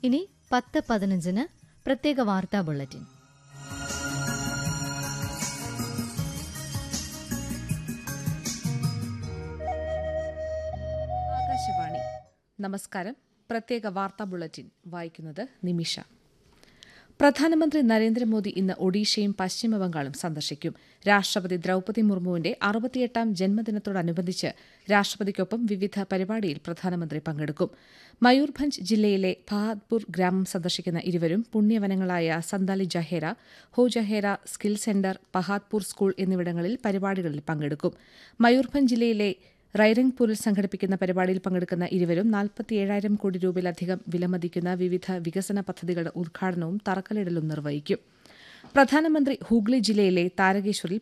ഇനി പത്ത് പതിനഞ്ചിന് പ്രത്യേക വാർത്താ ബുള്ളറ്റിൻ ആകാശവാണി നമസ്കാരം പ്രത്യേക വാർത്താ ബുള്ളറ്റിൻ വായിക്കുന്നത് നിമിഷ പ്രധാനമന്ത്രി നരേന്ദ്രമോദി ഇന്ന് ഒഡീഷയും പശ്ചിമബംഗാളും സന്ദർശിക്കും രാഷ്ട്രപതി ദ്രൌപതി മുർമുവിന്റെ അറുപത്തിയെട്ടാം ജന്മദിനത്തോടനുബന്ധിച്ച് രാഷ്ട്രപതിക്കൊപ്പം വിവിധ പരിപാടിയിൽ പ്രധാനമന്ത്രി പങ്കെടുക്കും മയൂർഭഞ്ച് ജില്ലയിലെ ഫഹാദ്പൂർ ഗ്രാമം സന്ദർശിക്കുന്ന ഇരുവരും പുണ്യവനങ്ങളായ Santali Jahera Ho Jahera skill centre Pahadpur school എന്നിവിടങ്ങളിൽ പരിപാടികളിൽ പങ്കെടുക്കും മയൂർഭഞ്ച് ജില്ലയിലെ റൈറംഗ്പൂരിൽ സംഘടിപ്പിക്കുന്ന പരിപാടിയിൽ പങ്കെടുക്കുന്ന ഇരുവരും നാൽപ്പത്തിയേഴായിരം കോടി രൂപയിലധികം വിലമതിക്കുന്ന വിവിധ വികസന പദ്ധതികളുടെ ഉദ്ഘാടനവും തറക്കല്ലിടലും നിർവഹിക്കും പ്രധാനമന്ത്രി ഹൂഗ്ലി ജില്ലയിലെ താരകേശ്വറിൽ